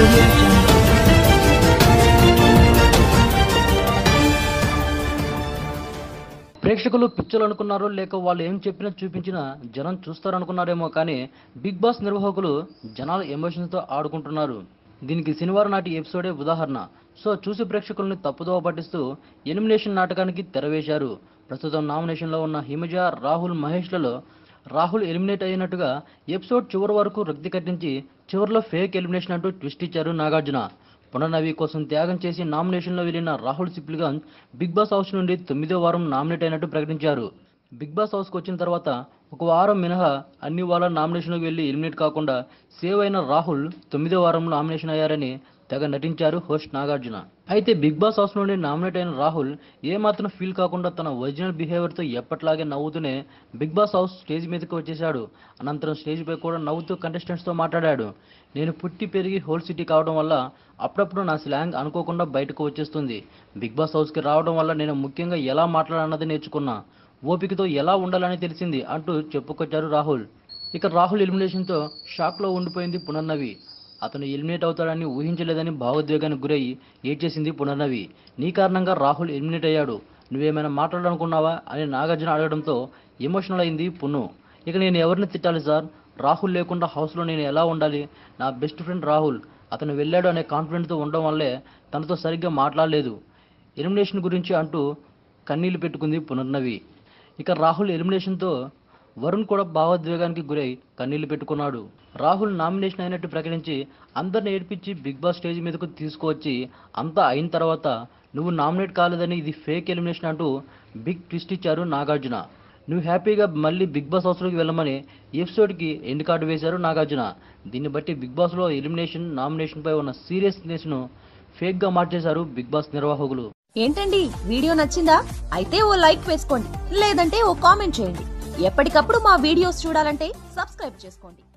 audio jungle. ప్రేక్షకులు పిక్చర్లు అనుకున్నారో లేక వాళ్ళు ఏం చెప్పినా చూపించినా జనం చూస్తారనుకున్నారేమో కానీ బిగ్ బాస్ నిర్వాహకులు జనాల ఎమోషన్స్తో ఆడుకుంటున్నారు దీనికి శనివారం నాటి ఎపిసోడే ఉదాహరణ సో చూసి ప్రేక్షకుల్ని తప్పుదోవ పట్టిస్తూ ఎలిమినేషన్ నాటకానికి తెరవేశారు ప్రస్తుతం నామినేషన్లో ఉన్న హిమజ రాహుల్ మహేష్లలో రాహుల్ ఎలిమినేట్ అయినట్టుగా ఎపిసోడ్ చివరి వరకు రక్తి కట్టించి చివరిలో ఫేక్ ఎలిమినేషన్ అంటూ ట్విస్ట్ ఇచ్చారు నాగార్జున పునర్నవి కోసం త్యాగం చేసి నామినేషన్లో వెళ్ళిన Rahul Sipligunj big boss house నుండి తొమ్మిదో వారం నామినేట్ అయినట్టు ప్రకటించారు బిగ్ బాస్ హౌస్కి వచ్చిన తర్వాత ఒక వారం మినహా అన్ని వారాల నామినేషన్లోకి వెళ్ళి ఎలిమినేట్ కాకుండా సేవ్ అయిన రాహుల్ తొమ్మిదో వారం నామినేషన్ అయ్యారని తెగ నటించారు హోస్ట్ నాగార్జున అయితే బిగ్ బాస్ హౌస్ నుండి నామినేట్ అయిన రాహుల్ ఏమాత్రం ఫీల్ కాకుండా తన ఒరిజినల్ బిహేవియర్తో ఎప్పట్లాగే నవ్వుతూనే బిగ్ బాస్ హౌస్ స్టేజ్ మీదకి వచ్చేశాడు అనంతరం స్టేజ్ పై కూడా నవ్వుతూ కంటెస్టెంట్స్తో మాట్లాడాడు నేను పుట్టి పెరిగి హోల్ సిటీ కావడం వల్ల అప్పుడప్పుడు నా స్లాంగ్ అనుకోకుండా బయటకు వచ్చేస్తుంది బిగ్ బాస్ హౌస్కి రావడం వల్ల నేను ముఖ్యంగా ఎలా మాట్లాడాలన్నది నేర్చుకున్నా ఓపికతో ఎలా ఉండాలని తెలిసింది అంటూ చెప్పుకొచ్చారు రాహుల్ ఇక రాహుల్ ఎలిమినేషన్తో షాక్లో ఉండిపోయింది పునర్నవి అతను ఎలిమినేట్ అవుతాడని ఊహించలేదని భావోద్వేగానికి గురయ్యి ఏడ్చేసింది పునర్నవి నీ కారణంగా రాహుల్ ఎలిమినేట్ అయ్యాడు నువ్వేమైనా మాట్లాడాలనుకున్నావా అని నాగార్జున అడగడంతో ఎమోషనల్ అయింది పున్ను ఇక నేను ఎవరిని తిట్టాలి సార్ రాహుల్ లేకుండా హౌస్లో నేను ఎలా ఉండాలి నా బెస్ట్ ఫ్రెండ్ రాహుల్ అతను వెళ్ళాడు అనే కాన్ఫిడెంట్తో ఉండడం వల్లే తనతో సరిగ్గా మాట్లాడలేదు ఎలిమినేషన్ గురించి అంటూ కన్నీళ్లు పెట్టుకుంది పునర్నవి ఇక రాహుల్ ఎలిమినేషన్తో వరుణ్ కూడా భావోద్వేగానికి గురై కన్నీళ్లు పెట్టుకున్నాడు రాహుల్ నామినేషన్ అయినట్టు ప్రకటించి అందరిని ఏడ్పించి బిగ్ బాస్ స్టేజ్ మీదకు తీసుకువచ్చి అంతా అయిన తర్వాత నువ్వు నామినేట్ కాలేదని ఇది ఫేక్ ఎలిమినేషన్ అంటూ బిగ్ ట్విస్ట్ ఇచ్చారు నాగార్జున నువ్వు హ్యాపీగా మళ్ళీ బిగ్ బాస్ హౌస్లోకి వెళ్ళమని ఎపిసోడ్కి ఎండ్ కార్డు వేశారు నాగార్జున దీన్ని బట్టి బిగ్ బాస్లో ఎలిమినేషన్ నామినేషన్పై ఉన్న సీరియస్నెస్ను ఫేక్గా మార్చేశారు బిగ్ బాస్ నిర్వాహకులు ఏంటండి వీడియో నచ్చిందా అయితే ఓ లైక్ వేసుకోండి లేదంటే ఓ కామెంట్ చేయండి ఎప్పటికప్పుడు మా వీడియోస్ చూడాలంటే సబ్స్క్రైబ్ చేసుకోండి